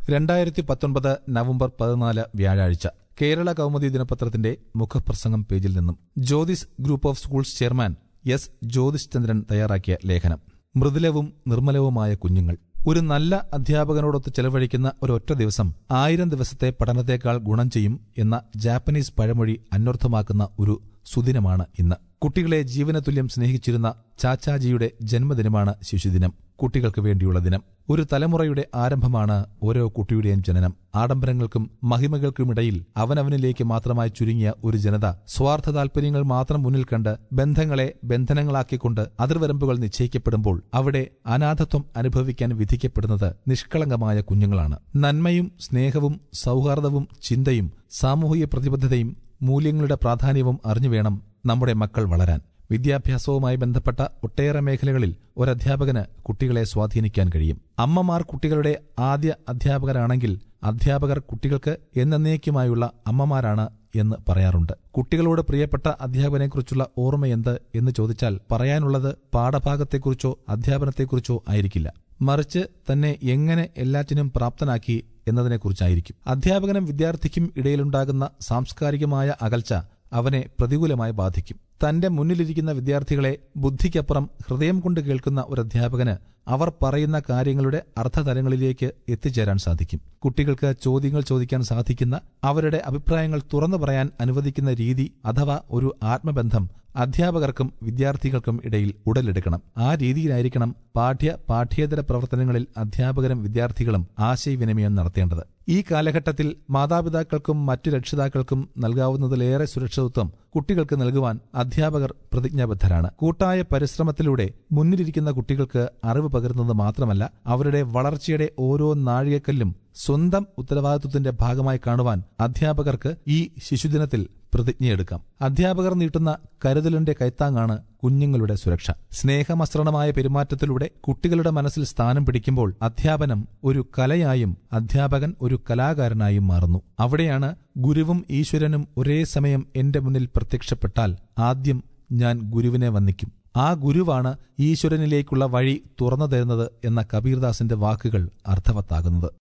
രണ്ടായിരത്തി പത്തൊൻപത് നവംബർ പതിനാല് വ്യാഴാഴ്ച കേരള കൗമുദി ദിനപത്രത്തിന്റെ മുഖപ്രസംഗം പേജിൽ നിന്നും Jyothis group of schools chairman S Jyothish Chandran തയ്യാറാക്കിയ ലേഖനം മൃദുലവും നിർമ്മലവുമായ കുഞ്ഞുങ്ങൾ ഒരു നല്ല അധ്യാപകനോടൊത്ത് ചെലവഴിക്കുന്ന ഒരൊറ്റ ദിവസം ആയിരം ദിവസത്തെ പഠനത്തേക്കാൾ ഗുണം ചെയ്യും എന്ന ജാപ്പനീസ് പഴമൊഴി അന്വർത്ഥമാക്കുന്ന ഒരു സുദിനമാണ് ഇന്ന് കുട്ടികളെ ജീവനതുല്യം സ്നേഹിച്ചിരുന്ന ചാച്ചാജിയുടെ ജന്മദിനമാണ് ശിശുദിനം കുട്ടികൾക്ക് വേണ്ടിയുള്ള ദിനം ഒരു തലമുറയുടെ ആരംഭമാണ് ഓരോ കുട്ടിയുടെയും ജനനം ആഡംബരങ്ങൾക്കും മഹിമകൾക്കുമിടയിൽ അവനവനിലേക്ക് മാത്രമായി ചുരുങ്ങിയ ഒരു ജനത സ്വാർത്ഥ താൽപര്യങ്ങൾ മാത്രം മുന്നിൽ കണ്ട് ബന്ധങ്ങളെ ബന്ധനങ്ങളാക്കിക്കൊണ്ട് അതിർവരമ്പുകൾ നിശ്ചയിക്കപ്പെടുമ്പോൾ അവിടെ അനാഥത്വം അനുഭവിക്കാൻ വിധിക്കപ്പെടുന്നത് നിഷ്കളങ്കമായ കുഞ്ഞുങ്ങളാണ് നന്മയും സ്നേഹവും സൗഹാർദ്ദവും ചിന്തയും സാമൂഹിക പ്രതിബദ്ധതയും മൂല്യങ്ങളുടെ പ്രാധാന്യവും അറിഞ്ഞുവേണം നമ്മുടെ മക്കൾ വളരാൻ വിദ്യാഭ്യാസവുമായി ബന്ധപ്പെട്ട ഒട്ടേറെ മേഖലകളിൽ ഒരധ്യാപകന് കുട്ടികളെ സ്വാധീനിക്കാൻ കഴിയും അമ്മമാർ കുട്ടികളുടെ ആദ്യ അധ്യാപകരാണെങ്കിൽ അധ്യാപകർ കുട്ടികൾക്ക് എന്നേക്കുമായുള്ള അമ്മമാരാണ് എന്ന് പറയാറുണ്ട് കുട്ടികളോട് പ്രിയപ്പെട്ട അധ്യാപകനെക്കുറിച്ചുള്ള ഓർമ്മയെന്ത് എന്ന് ചോദിച്ചാൽ പറയാനുള്ളത് പാഠഭാഗത്തെക്കുറിച്ചോ അധ്യാപനത്തെക്കുറിച്ചോ ആയിരിക്കില്ല മറിച്ച് തന്നെ എങ്ങനെ എല്ലാറ്റിനും പ്രാപ്തനാക്കി എന്നതിനെക്കുറിച്ചായിരിക്കും അധ്യാപകനും വിദ്യാർത്ഥിക്കും ഇടയിലുണ്ടാകുന്ന സാംസ്കാരികമായ അകൽച്ച അവനെ പ്രതികൂലമായി ബാധിക്കും തന്റെ മുന്നിലിരിക്കുന്ന വിദ്യാർത്ഥികളെ ബുദ്ധിക്കപ്പുറം ഹൃദയം കൊണ്ട് കേൾക്കുന്ന ഒരു അധ്യാപകന് അവർ പറയുന്ന കാര്യങ്ങളുടെ അർത്ഥതലങ്ങളിലേക്ക് എത്തിച്ചേരാൻ സാധിക്കും കുട്ടികൾക്ക് ചോദ്യങ്ങൾ ചോദിക്കാൻ സാധിക്കുന്ന അവരുടെ അഭിപ്രായങ്ങൾ തുറന്നു പറയാൻ അനുവദിക്കുന്ന രീതി അഥവാ ഒരു ആത്മബന്ധം അധ്യാപകർക്കും വിദ്യാർത്ഥികൾക്കും ഇടയിൽ ഉടലെടുക്കണം ആ രീതിയിലായിരിക്കണം പാഠ്യ പാഠ്യേതര പ്രവർത്തനങ്ങളിൽ അധ്യാപകരും വിദ്യാർത്ഥികളും ആശയവിനിമയം നടത്തേണ്ടത് ഈ കാലഘട്ടത്തിൽ മാതാപിതാക്കൾക്കും മറ്റു രക്ഷിതാക്കൾക്കും നൽകാവുന്നതിലേറെ സുരക്ഷിതത്വം കുട്ടികൾക്ക് നൽകുവാൻ അധ്യാപകർ പ്രതിജ്ഞാബദ്ധരാണ് കൂട്ടായ പരിശ്രമത്തിലൂടെ മുന്നിലിരിക്കുന്ന കുട്ടികൾക്ക് അറിവ് പകരുന്നത് മാത്രമല്ല അവരുടെ വളർച്ചയുടെ ഓരോ നാഴികക്കല്ലും സ്വന്തം ഉത്തരവാദിത്വത്തിന്റെ ഭാഗമായി കാണുവാൻ അധ്യാപകർക്ക് ഈ ശിശുദിനത്തിൽ പ്രതിജ്ഞയെടുക്കാം അധ്യാപകർ നീട്ടുന്ന കരുതലിന്റെ കൈത്താങ്ങാണ് കുഞ്ഞുങ്ങളുടെ സുരക്ഷ സ്നേഹമസൃണമായ പെരുമാറ്റത്തിലൂടെ കുട്ടികളുടെ മനസ്സിൽ സ്ഥാനം പിടിക്കുമ്പോൾ അധ്യാപനം ഒരു കലയായും അധ്യാപകൻ ഒരു കലാകാരനായും മാറുന്നു അവിടെയാണ് ഗുരുവും ഈശ്വരനും ഒരേ സമയം എന്റെ മുന്നിൽ പ്രത്യക്ഷപ്പെട്ടാൽ ആദ്യം ഞാൻ ഗുരുവിനെ വന്ദിക്കും ആ ഗുരുവാണ് ഈശ്വരനിലേക്കുള്ള വഴി തുറന്നു തരുന്നത് എന്ന കബീർദാസിന്റെ വാക്കുകൾ അർത്ഥവത്താകുന്നത്